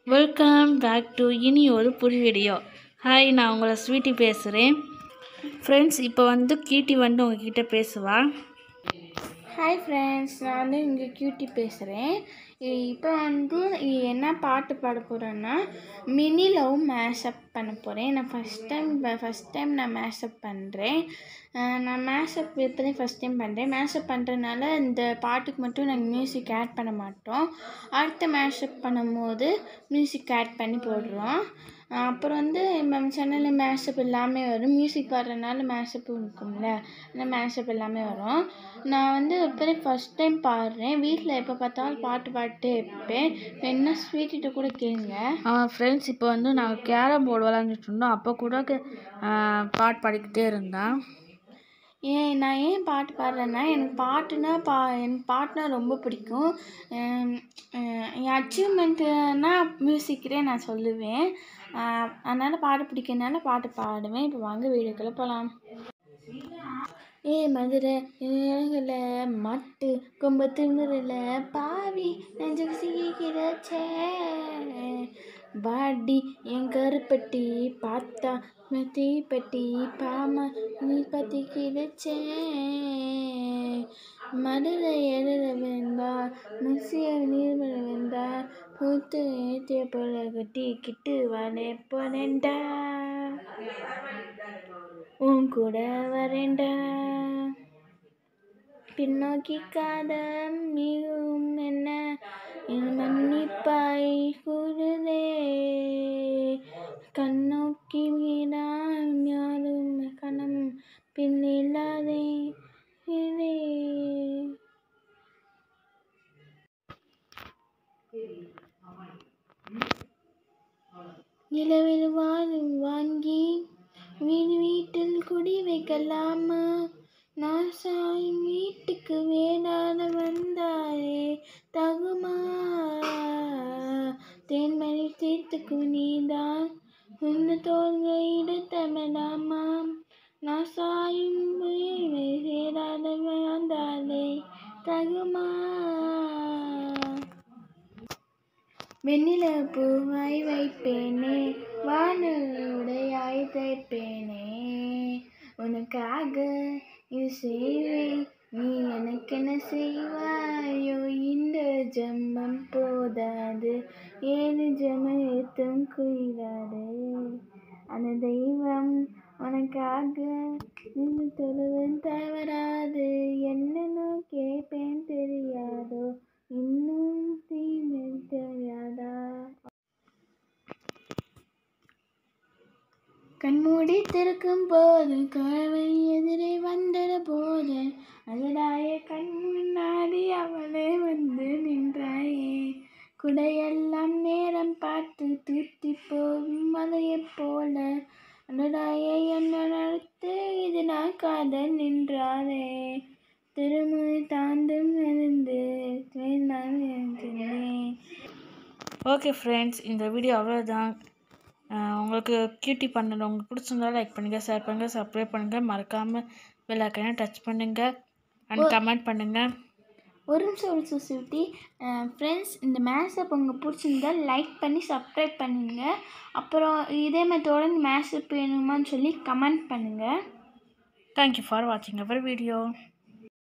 welcome back to இனி ஒரு புது வீடியோ ஹாய் நான் உங்களை ஸ்வீட்டி பேசுகிறேன் ஃப்ரெண்ட்ஸ் இப்போ வந்து கீட்டி வந்து உங்ககிட்ட பேசுவா ஹாய் ஃப்ரெண்ட்ஸ் நான் வந்து இங்கே கியூட்டி பேசுகிறேன் இப்போ வந்து என்ன பாட்டு பாட போகிறேன்னா மினி லவ் மேஷப் பண்ண போகிறேன் நான் ஃபஸ்ட் டைம் ஃபஸ்ட் டைம் நான் மேஷப் பண்ணுறேன் நான் மேஷப் இப்போ தான் ஃபஸ்ட் டைம் பண்ணுறேன் மேஷப் பண்ணுறதுனால இந்த பாட்டுக்கு மட்டும் நாங்கள் மியூசிக் ஆட் பண்ண மாட்டோம் அடுத்த மேஷப் பண்ணும்போது மியூசிக் ஆட் பண்ணி போடுறோம் அப்புறம் வந்து நம்ம சேனலில் மேஷப் எல்லாமே வரும் மியூசிக் வர்றதுனால மேஷப் இருக்கும்ல அந்த மேஷப் எல்லாமே வரும் நான் வந்து இப்போ ஃபஸ்ட் டைம் பாடுறேன் வீட்டில் எப்போ பார்த்தாலும் பாட்டு பாடிட்டே இருப்பேன் என்ன ஸ்வீட்டிட்ட கூட கேளுங்க ஃப்ரெண்ட்ஸ் இப்போ வந்து நாங்கள் கேரம் போர்டு விளாண்டுட்டு இருந்தோம் அப்போ கூட ஆஹ், பாட்டு பாடிக்கிட்டே இருந்தான் ஏன் நான் ஏன் பாட்டு பாடுறேன்னா எனக்கு பாட்டுனா பா எனக்கு பாட்டுனா ரொம்ப பிடிக்கும் ஹம், அஹ் என் அச்சீவ்மெண்ட்டுனா மியூசிக்கிறே நான் சொல்லுவேன் அஹ் அதனால் பாட்டு பிடிக்கிறதுனால பாட்டு பாடுவேன் இப்போ வாங்க வீடியோக்குள்ளே போகலாம் ஏ மதுரை இலங்கல மட்டு கொம்ப திமிரில் பாவி நெஞ்சு சீக்கிரச்சே பாடி என் கருப்பட்டி பார்த்தா தீப்பெட்டி பாம நீ பத்தி கிடச்சே மதுரை எழுத வேண்டா முசிய நீர்மல வேண்டா பூத்து ஏற்றிய போல கட்டி கிட்டு வரே போனேன்டா உன் கூட வரேன்டா பின்னோக்கி காதம் மிகவும் என்ன என் மன்னிப்பாய் கூறுதே கண்ணோக்கி மீறான் யாரும் கணம் பின்னில்லாதே இதே நிலவில் வாழும் வாங்கி வீடு வீட்டில் குடி வைக்கலாமா நான் சாயும் வீட்டுக்கு வேடாத வந்தாரே தகுமா தேன்மணி தீர்த்துக்கு நீதான் உன்னை தோல்கையிட தமிழாமா நான் சாயும் வீடு சேராத வந்தாரே தகுமா வெண்ணில பூவாய் வைப்பேனே வானுடையாய் தைப்பேனே உனக்காக இது செய்வேன் நீ எனக்கென செய்வாயோ இந்த ஜென்மம் போதாது ஏழு ஜென்மத்தும் குயிலாது அந்த தெய்வம் உனக்காக நின்று தொழுவன் தவறாது என்னன்னு கேட்பேன் தெரியாதோ இன்னும் தீமை தெரியாதா கண்மூடி திறக்கும் போது கனவை எதிரே வந்தட போது அழடாய கண் முன்னாடி அவளே வந்து நின்றாயே குடையெல்லாம் நேரம் பார்த்து தூத்தி போகும் மலையைப் போல அழடாய என்ன நடத்து இது நான் காதல் நின்றாரே திருமுறை தாண்டும் இருந்து நான் இருந்தேன் ஓகே ஃப்ரெண்ட்ஸ் இந்த வீடியோ அவ்வளோதான் ஆஹ், உங்களுக்கு கியூட்டி பண்ணல உங்களுக்கு பிடிச்சிருந்தா லைக் பண்ணுங்கள் ஷேர் பண்ணுங்கள் சப்ஸ்கிரைப் பண்ணுங்கள் மறக்காமல் பெல் ஐக்கனை டச் பண்ணுங்கள் அண்ட் கமெண்ட் பண்ணுங்கள் ஒரு நிமிஷம் ஒரு நிமிஷம் சுட்டி ஃப்ரெண்ட்ஸ் இந்த மேட்சப் உங்களுக்கு பிடிச்சிருந்தா லைக் பண்ணி சப்ஸ்கிரைப் பண்ணுங்க அப்புறம் இதே மாதிரி தொடர்ந்து மேட்சப் வேணுமான்னு சொல்லி கமெண்ட் பண்ணுங்கள் தேங்க்யூ ஃபார் வாட்சிங் அவர் வீடியோ